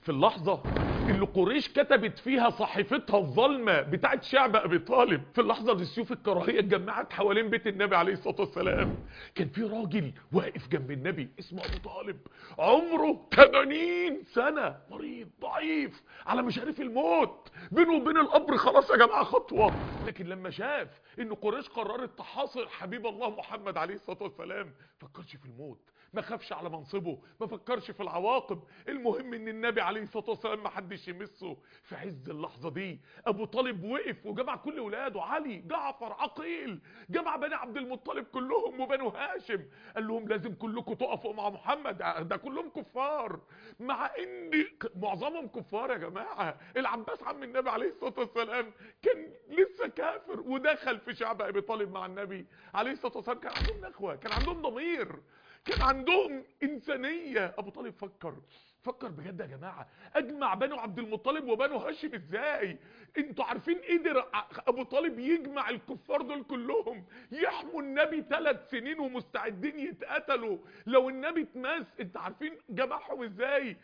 في اللحظة اللي قريش كتبت فيها صحيفتها الظلمة بتاعت شعب ابي طالب في اللحظة اللي سيوف الكراهية اتجمعت حوالين بيت النبي عليه الصلاة والسلام كان في راجل واقف جنب النبي اسمه ابو طالب عمره 80 سنة مريض ضعيف على مشارف الموت بينه وبين القبر خلاص يا جماعة خطوة لكن لما شاف ان قريش قررت تحاصر حبيب الله محمد عليه الصلاة والسلام فكرش في الموت ما خافش على منصبه ما فكرش في العواقب المهم ان النبي عليه الصلاه والسلام ما حدش يمسه في عز اللحظه دي ابو طالب وقف وجمع كل ولاده علي جعفر عقيل جمع بني عبد المطلب كلهم وبنو هاشم قال لهم لازم كلكم تقفوا مع محمد ده كلهم كفار مع ان معظمهم كفار يا جماعه العباس عم النبي عليه الصلاه والسلام كان لسه كافر ودخل في شعب ابي طالب مع النبي عليه الصلاه والسلام كان عندهم نخوه كان عندهم ضمير كان عندهم إنسانية أبو طالب فكر فكر بجد يا جماعة أجمع بنو عبد المطلب وبنو هاشم إزاي انتوا عارفين قدر أبو طالب يجمع الكفار دول كلهم يحموا النبي ثلاث سنين ومستعدين يتقتلوا لو النبي اتماس انت عارفين جمعهم إزاي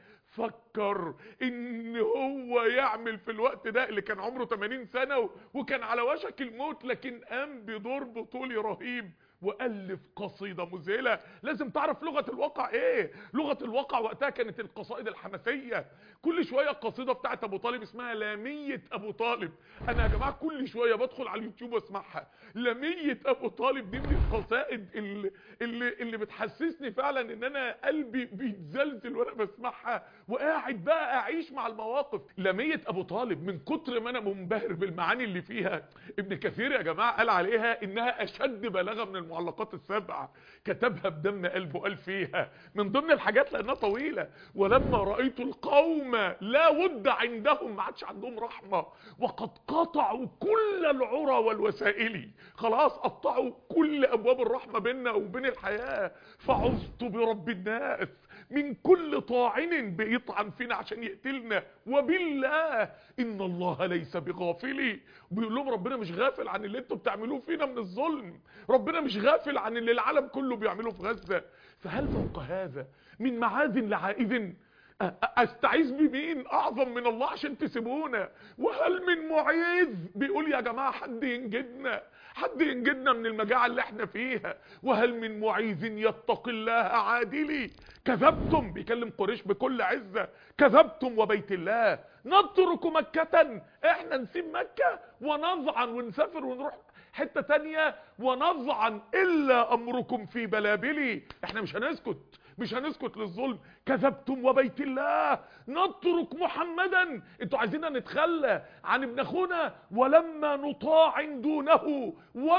فكر ان هو يعمل في الوقت ده اللي كان عمره 80 سنة وكان على وشك الموت لكن قام بدور بطولي رهيب والف قصيدة مذهلة لازم تعرف لغة الواقع ايه لغة الواقع وقتها كانت القصائد الحماسية كل شوية القصيدة بتاعت ابو طالب اسمها لامية ابو طالب انا يا جماعة كل شوية بدخل على اليوتيوب واسمعها لامية ابو طالب دي من القصائد اللي, اللي, اللي بتحسسني فعلا ان انا قلبي بيتزلزل وانا بسمعها وقاعد بقى اعيش مع المواقف لامية ابو طالب من كتر ما انا منبهر بالمعاني اللي فيها ابن كثير يا جماعة قال عليها انها اشد بلاغة من المعلقات السبع كتبها بدم قلبه قال فيها من ضمن الحاجات لانها طويلة ولما رأيت القوم لا ود عندهم ما عادش عندهم رحمة وقد قطعوا كل العرى والوسائل خلاص قطعوا كل ابواب الرحمة بيننا وبين الحياة فعزت برب الناس من كل طاعن بيطعن فينا عشان يقتلنا وبالله ان الله ليس بغافل بيقول لهم ربنا مش غافل عن اللي انتوا بتعملوه فينا من الظلم ربنا مش غافل عن اللي العالم كله بيعمله في غزة فهل فوق هذا من معاذ لعائذ استعيذ بمين اعظم من الله عشان تسيبونا وهل من معيذ بيقول يا جماعة حد ينجدنا حد ينجدنا من المجاعة اللي احنا فيها وهل من معيذ يتقي الله عادلي كذبتم بيكلم قريش بكل عزة كذبتم وبيت الله نترك مكة احنا نسيب مكة ونضعن ونسافر ونروح حتة تانية ونضعن الا امركم في بلابلي احنا مش هنسكت مش هنسكت للظلم كذبتم وبيت الله نترك محمدا انتوا عايزيننا نتخلى عن ابن اخونا ولما نطاع دونه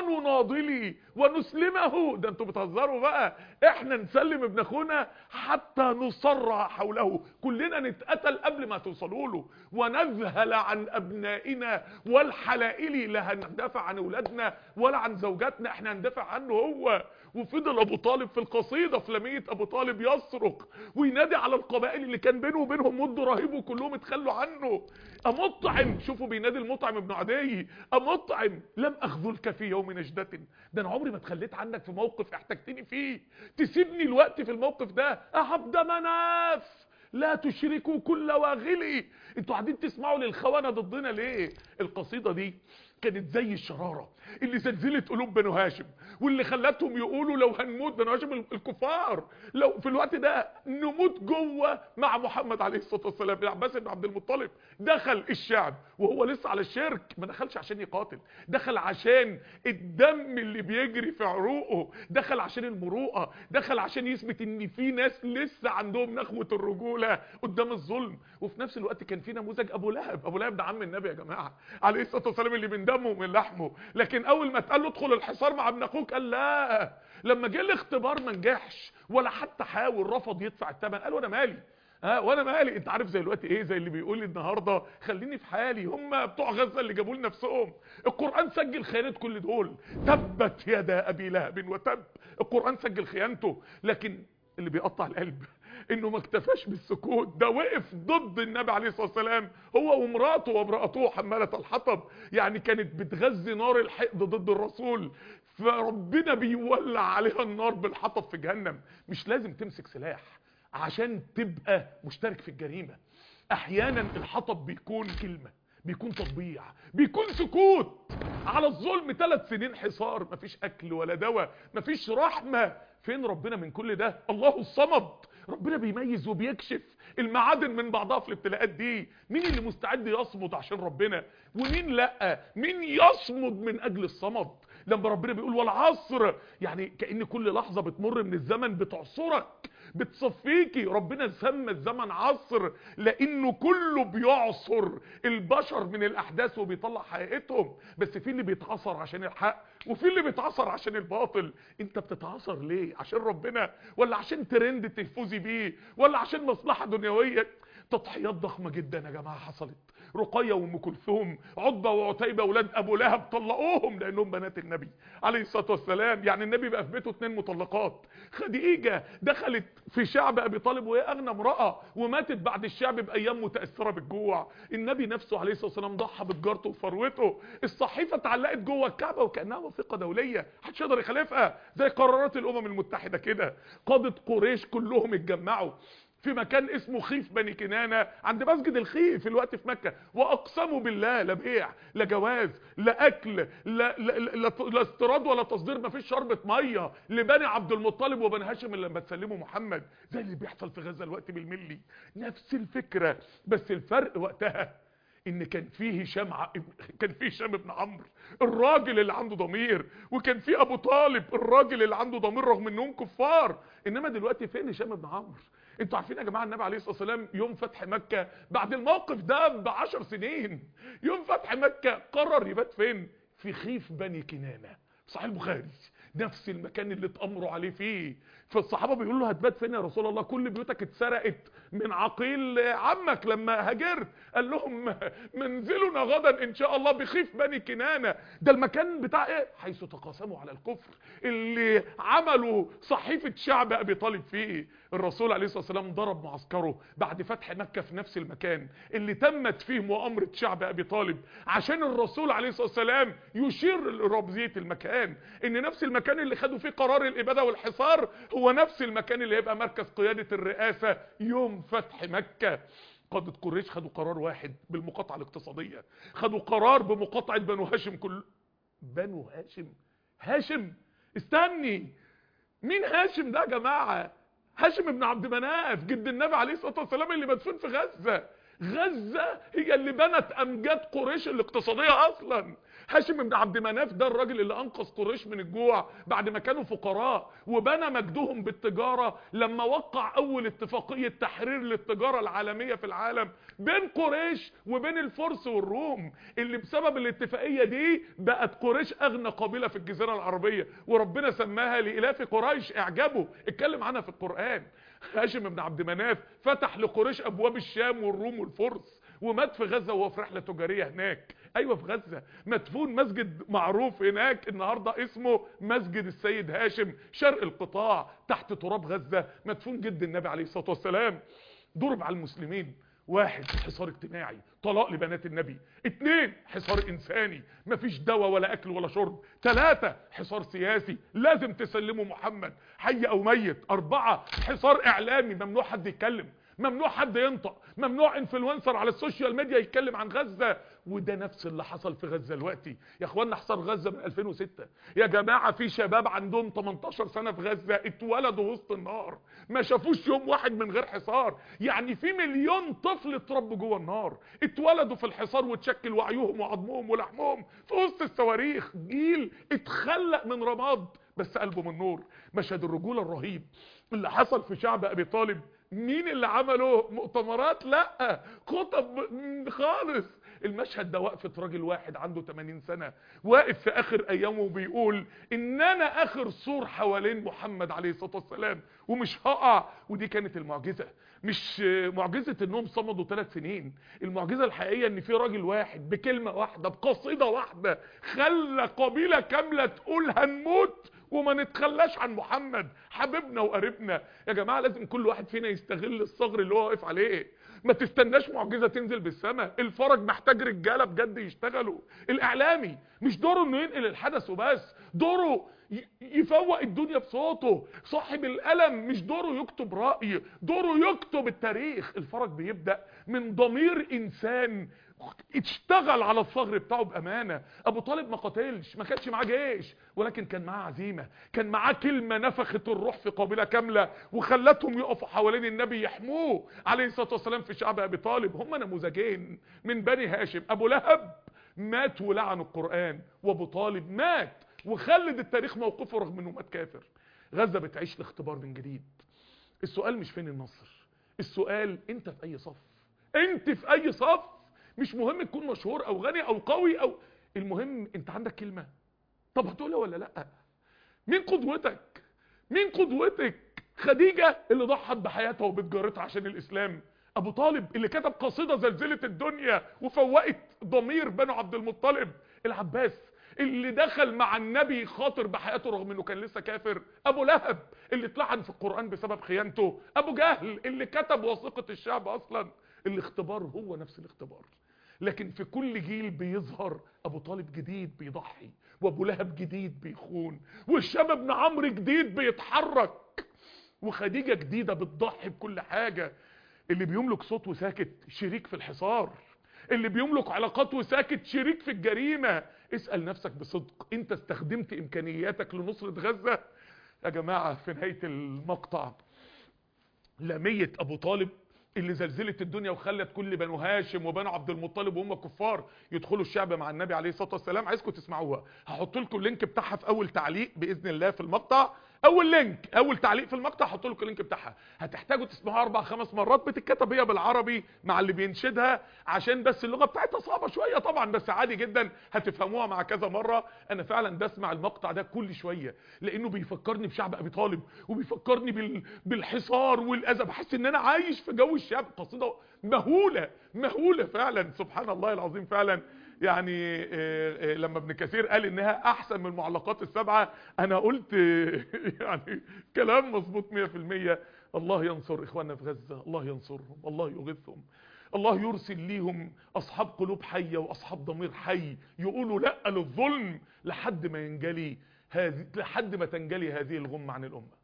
ونناضلي ونسلمه ده انتوا بتهزروا بقى احنا نسلم ابن اخونا حتى نصرع حوله كلنا نتقتل قبل ما توصلوا له ونذهل عن ابنائنا والحلائل لا هندافع عن اولادنا ولا عن زوجاتنا احنا هندافع عنه هو وفضل ابو طالب في القصيدة في لمية ابو طالب يصرخ وينادي على القبائل اللي كان بينه وبينهم مد رهيب وكلهم اتخلوا عنه امطعم شوفوا بينادي المطعم ابن عدي امطعم لم اخذلك في يوم نجدة ده انا عمري ما اتخليت عنك في موقف احتجتني فيه تسيبني الوقت في الموقف ده اعبد مناف لا تشركوا كل واغلي انتوا قاعدين تسمعوا للخونه ضدنا ليه القصيدة دي كانت زي الشرارة اللي زلزلت قلوب بنو هاشم واللي خلتهم يقولوا لو هنموت بنو هاشم الكفار لو في الوقت ده نموت جوه مع محمد عليه الصلاة والسلام العباس بن عبد المطلب دخل الشعب وهو لسه على الشرك ما دخلش عشان يقاتل دخل عشان الدم اللي بيجري في عروقه دخل عشان المروءة دخل عشان يثبت ان في ناس لسه عندهم نخوة الرجولة قدام الظلم وفي نفس الوقت كان في نموذج ابو لهب ابو لهب ده عم النبي يا جماعة عليه الصلاة والسلام اللي من دمه ومن لحمه لكن اول ما اتقال له ادخل الحصار مع ابن اخوك قال لا لما جه الاختبار ما نجحش ولا حتى حاول رفض يدفع الثمن قال وانا مالي ها وانا مالي انت عارف زي الوقت ايه زي اللي بيقول لي النهارده خليني في حالي هم بتوع غزه اللي جابوا لنفسهم القران سجل خيانه كل دول تبت يدا ابي لهب وتب القران سجل خيانته لكن اللي بيقطع القلب انه ما اكتفاش بالسكوت ده وقف ضد النبي عليه الصلاه والسلام هو ومراته وامراته حماله الحطب يعني كانت بتغذي نار الحقد ضد الرسول فربنا بيولع عليها النار بالحطب في جهنم مش لازم تمسك سلاح عشان تبقى مشترك في الجريمة احيانا الحطب بيكون كلمة بيكون تطبيع بيكون سكوت على الظلم ثلاث سنين حصار مفيش اكل ولا دواء مفيش رحمة فين ربنا من كل ده الله الصمد ربنا بيميز وبيكشف المعادن من بعضها في الابتلاءات دي مين اللي مستعد يصمد عشان ربنا ومين لا مين يصمد من اجل الصمد لما ربنا بيقول والعصر يعني كأن كل لحظة بتمر من الزمن بتعصرك بتصفيكي ربنا سمى الزمن عصر لانه كله بيعصر البشر من الاحداث وبيطلع حقيقتهم بس في اللي بيتعصر عشان الحق وفي اللي بيتعصر عشان الباطل انت بتتعصر ليه عشان ربنا ولا عشان ترند تفوزي بيه ولا عشان مصلحة دنيوية تضحيات ضخمة جدا يا جماعة حصلت رقية وام كلثوم عتبة وعتيبة اولاد ابو لهب طلقوهم لانهم بنات النبي عليه الصلاة والسلام يعني النبي بقى في بيته اتنين مطلقات خديجة دخلت في شعب ابي طالب وهي اغنى امرأة وماتت بعد الشعب بايام متأثرة بالجوع النبي نفسه عليه الصلاة والسلام ضحى بتجارته وثروته الصحيفة اتعلقت جوه الكعبة وكأنها وثيقة دولية محدش يقدر يخالفها زي قرارات الامم المتحدة كده قادة قريش كلهم اتجمعوا في مكان اسمه خيف بني كنانة عند مسجد الخيف الوقت في مكة واقسموا بالله لا بيع لا جواز لا اكل لا, لا, لا, لا استيراد ولا تصدير ما فيش شربة مية لبني عبد المطلب وبني هاشم اللي لما تسلموا محمد زي اللي بيحصل في غزة الوقت بالملي نفس الفكرة بس الفرق وقتها ان كان فيه هشام ع... كان فيه هشام ابن عمرو الراجل اللي عنده ضمير وكان فيه ابو طالب الراجل اللي عنده ضمير رغم انهم كفار انما دلوقتي فين هشام ابن عمرو انتوا عارفين يا جماعه النبي عليه الصلاه والسلام يوم فتح مكه بعد الموقف ده بعشر سنين يوم فتح مكه قرر يبات فين في خيف بني كنانه صحيح البخاري نفس المكان اللي اتامروا عليه فيه فالصحابه بيقولوا له هتبات فين يا رسول الله كل بيوتك اتسرقت من عقيل عمك لما هاجرت قال لهم منزلنا غدا ان شاء الله بخيف بني كنانه ده المكان بتاع ايه حيث تقاسموا على الكفر اللي عملوا صحيفه شعب ابي طالب فيه الرسول عليه الصلاه والسلام ضرب معسكره بعد فتح مكه في نفس المكان اللي تمت فيه مؤامره شعب ابي طالب عشان الرسول عليه الصلاه والسلام يشير لرمزيه المكان ان نفس المكان اللي خدوا فيه قرار الاباده والحصار هو نفس المكان اللي هيبقى مركز قياده الرئاسه يوم فتح مكه قادة قريش خدوا قرار واحد بالمقاطعة الاقتصادية خدوا قرار بمقاطعة بنو هاشم كل بنو هاشم هاشم استني مين هاشم ده يا جماعة هاشم ابن عبد مناف جد النبي عليه الصلاة والسلام اللي مدفون في غزة غزة هي اللي بنت امجاد قريش الاقتصادية اصلا هاشم بن عبد مناف ده الراجل اللي انقذ قريش من الجوع بعد ما كانوا فقراء وبنى مجدهم بالتجارة لما وقع اول اتفاقية تحرير للتجارة العالمية في العالم بين قريش وبين الفرس والروم اللي بسبب الاتفاقية دي بقت قريش اغنى قبيلة في الجزيرة العربية وربنا سماها لإلاف قريش اعجبوا اتكلم عنها في القرآن هاشم بن عبد مناف فتح لقريش ابواب الشام والروم والفرس ومات في غزة وهو في رحلة تجارية هناك ايوه في غزة مدفون مسجد معروف هناك النهاردة اسمه مسجد السيد هاشم شرق القطاع تحت تراب غزة مدفون جد النبي عليه الصلاة والسلام ضرب على المسلمين واحد حصار اجتماعي طلاق لبنات النبي اتنين حصار انساني مفيش دواء ولا اكل ولا شرب تلاتة حصار سياسي لازم تسلموا محمد حي او ميت اربعة حصار اعلامي ممنوع حد يتكلم ممنوع حد ينطق ممنوع انفلونسر على السوشيال ميديا يتكلم عن غزة وده نفس اللي حصل في غزة دلوقتي يا اخوانا حصار غزة من 2006 يا جماعة في شباب عندهم 18 سنة في غزة اتولدوا وسط النار ما شافوش يوم واحد من غير حصار يعني في مليون طفل اتربوا جوه النار اتولدوا في الحصار وتشكل وعيهم وعظمهم ولحمهم في وسط الصواريخ جيل اتخلق من رماد بس قلبه من نور مشهد الرجولة الرهيب اللي حصل في شعب ابي طالب مين اللي عمله مؤتمرات لا خطب خالص المشهد ده وقفة راجل واحد عنده 80 سنة واقف في اخر ايامه وبيقول ان انا اخر سور حوالين محمد عليه الصلاة والسلام ومش هقع ودي كانت المعجزة مش معجزة انهم صمدوا ثلاث سنين المعجزة الحقيقية ان في راجل واحد بكلمة واحدة بقصيدة واحدة خلى قبيلة كاملة تقول هنموت وما نتخلاش عن محمد حبيبنا وقريبنا يا جماعة لازم كل واحد فينا يستغل الصغر اللي هو واقف عليه ما تستناش معجزة تنزل بالسماء الفرج محتاج رجالة بجد يشتغلوا الاعلامي مش دوره انه ينقل الحدث وبس دوره ي- يفوق الدنيا بصوته صاحب القلم مش دوره يكتب رأي دوره يكتب التاريخ الفرج بيبدأ من ضمير انسان اشتغل على الثغر بتاعه بامانه ابو طالب ما قاتلش ما كانش معاه جيش ولكن كان معاه عزيمه كان معاه كلمه نفخت الروح في قبيله كامله وخلتهم يقفوا حوالين النبي يحموه عليه الصلاه والسلام في شعب ابي طالب هم نموذجين من بني هاشم ابو لهب مات ولعن القران وابو طالب مات وخلد التاريخ موقفه رغم انه مات كافر غزه بتعيش الاختبار من جديد السؤال مش فين النصر السؤال انت في اي صف انت في اي صف مش مهم تكون مشهور او غني او قوي او المهم انت عندك كلمة طب هتقولها ولا لا مين قدوتك مين قدوتك خديجة اللي ضحت بحياتها وبتجارتها عشان الاسلام ابو طالب اللي كتب قصيدة زلزلت الدنيا وفوقت ضمير بنو عبد المطلب العباس اللي دخل مع النبي خاطر بحياته رغم انه كان لسه كافر ابو لهب اللي اتلعن في القرآن بسبب خيانته ابو جهل اللي كتب وثيقة الشعب اصلا الاختبار هو نفس الاختبار لكن في كل جيل بيظهر ابو طالب جديد بيضحي وابو لهب جديد بيخون والشاب ابن عمرو جديد بيتحرك وخديجة جديدة بتضحي بكل حاجة اللي بيملك صوت وساكت شريك في الحصار اللي بيملك علاقات وساكت شريك في الجريمة اسأل نفسك بصدق انت استخدمت امكانياتك لنصرة غزة يا جماعة في نهاية المقطع لمية ابو طالب اللي زلزلت الدنيا وخلت كل بنو هاشم وبنو عبد المطلب وهم كفار يدخلوا الشعب مع النبي عليه الصلاه والسلام عايزكم تسمعوها هحط لكم اللينك بتاعها في اول تعليق باذن الله في المقطع اول لينك اول تعليق في المقطع هحط لكم اللينك بتاعها هتحتاجوا تسمعوها اربع خمس مرات بتتكتب هي بالعربي مع اللي بينشدها عشان بس اللغه بتاعتها صعبه شويه طبعا بس عادي جدا هتفهموها مع كذا مره انا فعلا بسمع المقطع ده كل شويه لانه بيفكرني بشعب ابي طالب وبيفكرني بال... بالحصار والاذى بحس ان انا عايش في جو الشعب قصيده مهوله مهوله فعلا سبحان الله العظيم فعلا يعني آه، آه، لما ابن كثير قال انها احسن من المعلقات السبعه انا قلت آه، يعني كلام مظبوط 100% الله ينصر اخواننا في غزه الله ينصرهم الله يغيثهم الله يرسل ليهم اصحاب قلوب حيه واصحاب ضمير حي يقولوا لا للظلم لحد ما ينجلي هذه لحد ما تنجلي هذه الغمه عن الامه